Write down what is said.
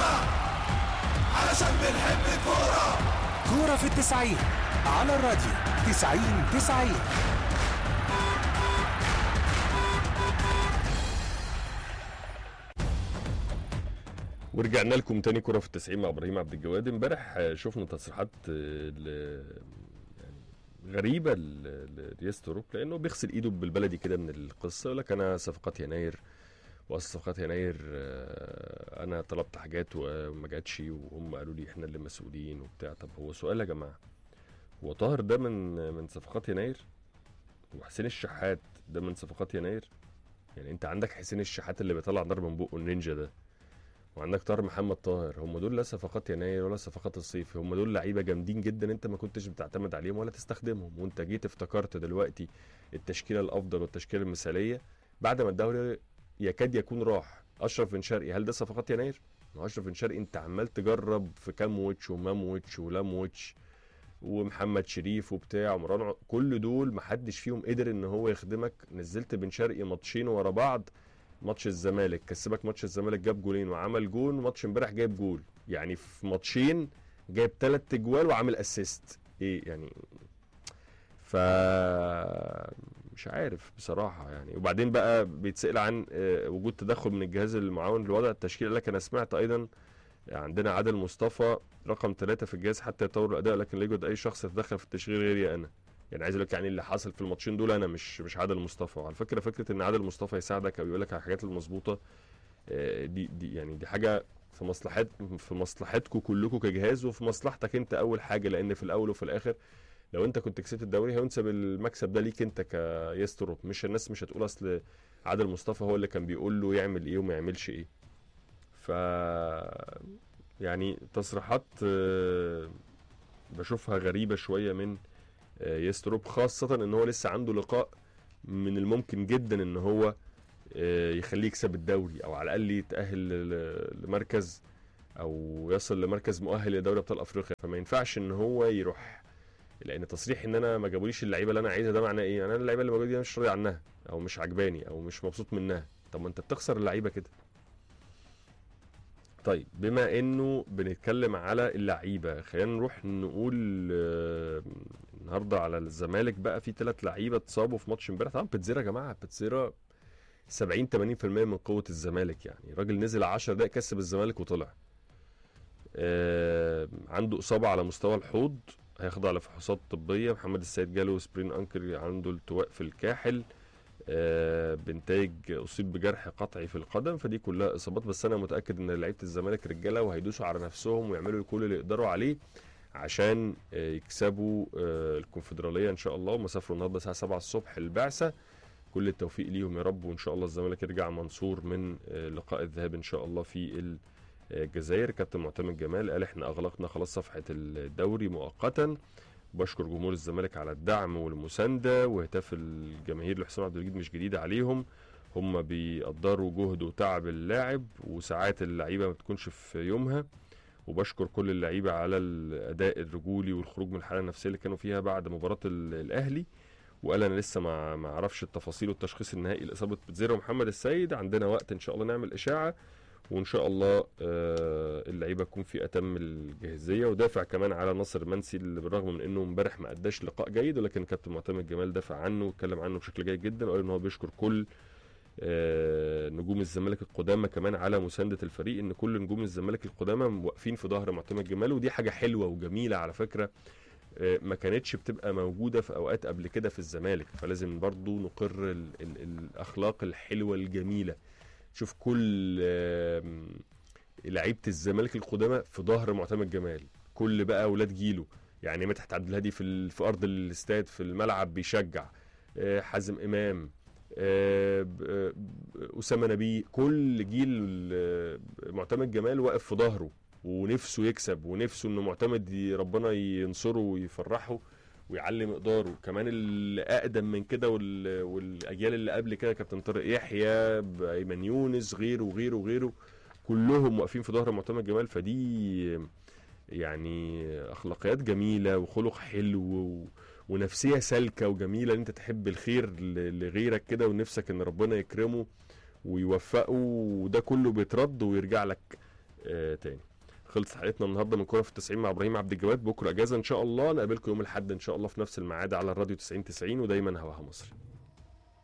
كورة علشان بنحب الكورة كورة في التسعين على الراديو تسعين تسعين ورجعنا لكم تاني كرة في التسعين مع ابراهيم عبد الجواد امبارح آه، شفنا تصريحات آه، ل- يعني غريبة ل- لرياس روك لانه بيغسل ايده بالبلدي كده من القصة يقول لك انا صفقات يناير واصل صفقات يناير آه، انا طلبت حاجات وما جاتش وهم قالوا لي احنا اللي مسؤولين وبتاع طب هو سؤال يا جماعة هو طاهر ده من من صفقات يناير وحسين الشحات ده من صفقات يناير يعني انت عندك حسين الشحات اللي بيطلع نار من بقه النينجا ده وعندك طاهر محمد طاهر هم دول لا صفقات يناير ولا صفقات الصيف هم دول لعيبه جامدين جدا انت ما كنتش بتعتمد عليهم ولا تستخدمهم وانت جيت افتكرت دلوقتي التشكيله الافضل والتشكيله المثاليه بعد ما الدوري يكاد يكون راح اشرف بن شرقي هل ده صفقات يناير؟ ما هو اشرف بن شرقي انت عمال تجرب في كام ويتش ومام ويتش ولام ويتش ومحمد شريف وبتاع ومروان ع- كل دول محدش فيهم قدر ان هو يخدمك نزلت بن شرقي ماتشين ورا بعض ماتش الزمالك كسبك ماتش الزمالك جاب جولين وعمل جون وماتش امبارح جايب جول يعني في ماتشين جايب ثلاث اجوال وعامل اسيست ايه يعني ف مش عارف بصراحه يعني وبعدين بقى بيتسال عن آه، وجود تدخل من الجهاز المعاون لوضع التشكيل قال لك انا سمعت ايضا عندنا عادل مصطفى رقم ثلاثة في الجهاز حتى يطور الاداء لكن لا يوجد اي شخص يتدخل في التشغيل غيري انا يعني عايز اقول لك يعني اللي حصل في الماتشين دول انا مش مش عادل مصطفى وعلى فكره فكره ان عادل مصطفى يساعدك او يقول لك على الحاجات المظبوطه آه، دي دي يعني دي حاجه في مصلحت في مصلحتكم كلكم كجهاز وفي مصلحتك انت اول حاجه لان في الاول وفي الاخر لو انت كنت كسبت الدوري هينسب المكسب ده ليك انت كيستروب مش الناس مش هتقول اصل عادل مصطفى هو اللي كان بيقول له يعمل ايه وما يعملش ايه ف يعني تصريحات آه، بشوفها غريبه شويه من آه، يستروب خاصه ان هو لسه عنده لقاء من الممكن جدا ان هو آه، يخليه يكسب الدوري او على الاقل يتاهل ل- لمركز او يصل لمركز مؤهل لدوري ابطال افريقيا فما ينفعش ان هو يروح لان تصريح ان انا ما جابوليش اللعيبه اللي انا عايزها ده معناه ايه؟ انا اللعيبه اللي موجوده دي أنا مش راضي عنها او مش عجباني او مش مبسوط منها طب ما انت بتخسر اللعيبه كده طيب بما انه بنتكلم على اللعيبه خلينا نروح نقول آه، النهارده على الزمالك بقى في ثلاث لعيبه اتصابوا في ماتش امبارح طبعا بيتزيرا يا جماعه بيتزيرا 70 80% من قوه الزمالك يعني الراجل نزل 10 دقايق كسب الزمالك وطلع آه، عنده اصابه على مستوى الحوض هيخضع لفحوصات طبيه محمد السيد جاله سبرين انكل عنده التواء في الكاحل آه، بنتاج اصيب بجرح قطعي في القدم فدي كلها اصابات بس انا متاكد ان لعيبه الزمالك رجاله وهيدوسوا على نفسهم ويعملوا كل اللي يقدروا عليه عشان آه، يكسبوا آه، الكونفدراليه ان شاء الله هم سافروا النهارده الساعه 7 الصبح البعثه كل التوفيق ليهم يا رب وان شاء الله الزمالك يرجع منصور من آه، لقاء الذهاب ان شاء الله في الجزائر كابتن معتمد جمال قال احنا اغلقنا خلاص صفحه الدوري مؤقتا بشكر جمهور الزمالك على الدعم والمسانده وهتاف الجماهير لحسام عبد المجيد مش جديد عليهم هم بيقدروا جهد وتعب اللاعب وساعات اللعيبه ما بتكونش في يومها وبشكر كل اللعيبه على الاداء الرجولي والخروج من الحاله النفسيه اللي كانوا فيها بعد مباراه ال- الاهلي وقال انا لسه ما ما اعرفش التفاصيل والتشخيص النهائي لاصابه بتزيرا ومحمد السيد عندنا وقت ان شاء الله نعمل اشاعه وان شاء الله آه، اللعيبه تكون في اتم الجاهزيه ودافع كمان على ناصر منسي اللي بالرغم من انه امبارح ما اداش لقاء جيد ولكن كابتن معتمد جمال دافع عنه واتكلم عنه بشكل جيد جدا وقال ان هو بيشكر كل آه، نجوم الزمالك القدامى كمان على مسانده الفريق ان كل نجوم الزمالك القدامى واقفين في ظهر معتمد جمال ودي حاجه حلوه وجميله على فكره آه، ما كانتش بتبقى موجوده في اوقات قبل كده في الزمالك فلازم برضو نقر ال ال الاخلاق الحلوه الجميله شوف كل آم، لعيبه الزمالك القدامى في ظهر معتمد جمال كل بقى اولاد جيله يعني مدحت عبد الهادي في ال- في ارض الاستاد في الملعب بيشجع آه، حازم امام آه، ب- آه، ب- اسامه نبيه كل جيل آه، معتمد جمال واقف في ظهره ونفسه يكسب ونفسه انه معتمد ي- ربنا ينصره ويفرحه ويعلي مقداره كمان اللي اقدم من كده وال- والاجيال اللي قبل كده كابتن طارق يحيى ايمن يونس غيره وغيره وغيره كلهم واقفين في ظهر معتمد جمال فدي يعني اخلاقيات جميله وخلق حلو و... ونفسيه سالكه وجميله ان انت تحب الخير ل- لغيرك كده ونفسك ان ربنا يكرمه ويوفقه وده كله بيترد ويرجع لك آه تاني خلص حلقتنا النهارده من كوره في 90 مع ابراهيم عبد الجواد بكره اجازه ان شاء الله نقابلكم يوم الاحد ان شاء الله في نفس الميعاد على الراديو 90 90 ودايما هواها مصري